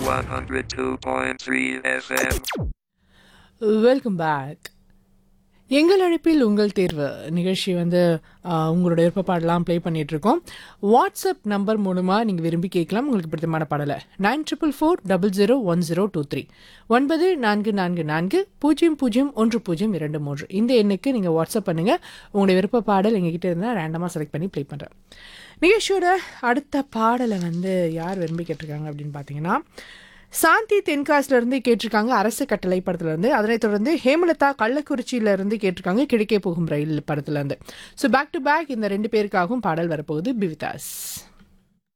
102.3 FM. Welcome back எங்கள் அழைப்பில் உங்கள் தேர்வு நிகழ்ச்சி வந்து ஆஹ், உங்களோட விருப்ப பாடலாம் ப்ளே பண்ணிகிட்ருக்கோம் வாட்ஸ்அப் நம்பர் மூலமாக நீங்கள் விரும்பி கேட்கலாம் உங்களுக்கு பிடித்தமான பாடலை nine triple four double zero one zero two three ஒன்பது நான்கு நான்கு நான்கு பூஜ்ஜியம் பூஜ்ஜியம் ஒன்று பூஜ்ஜியம் இரண்டு மூன்று இந்த எண்ணுக்கு நீங்கள் வாட்ஸ்அப் பண்ணுங்கள் உங்களுடைய விருப்ப பாடல் எங்ககிட்ட இருந்தால் ரேண்டமாக செலக்ட் பண்ணி ப்ளே பண்ணுறேன் நிகழ்ச்சியோட அடுத்த பாடலை வந்து யார் விரும்பி கேட்டிருக்காங்க அப்படின்னு பார்த்தீங்கன்னா சாந்தி தென்காசில இருந்து கேட்டிருக்காங்க அரசு கட்டளை படத்துல இருந்து அதனைத் தொடர்ந்து ஹேமலதா கள்ளக்குறிச்சியில இருந்து கேட்டிருக்காங்க கிழக்கே போகும் ரயில் படத்துல இருந்து ஸோ பேக் டு பேக் இந்த ரெண்டு பேருக்காகவும் பாடல் வரப்போகுது பிவிதாஸ்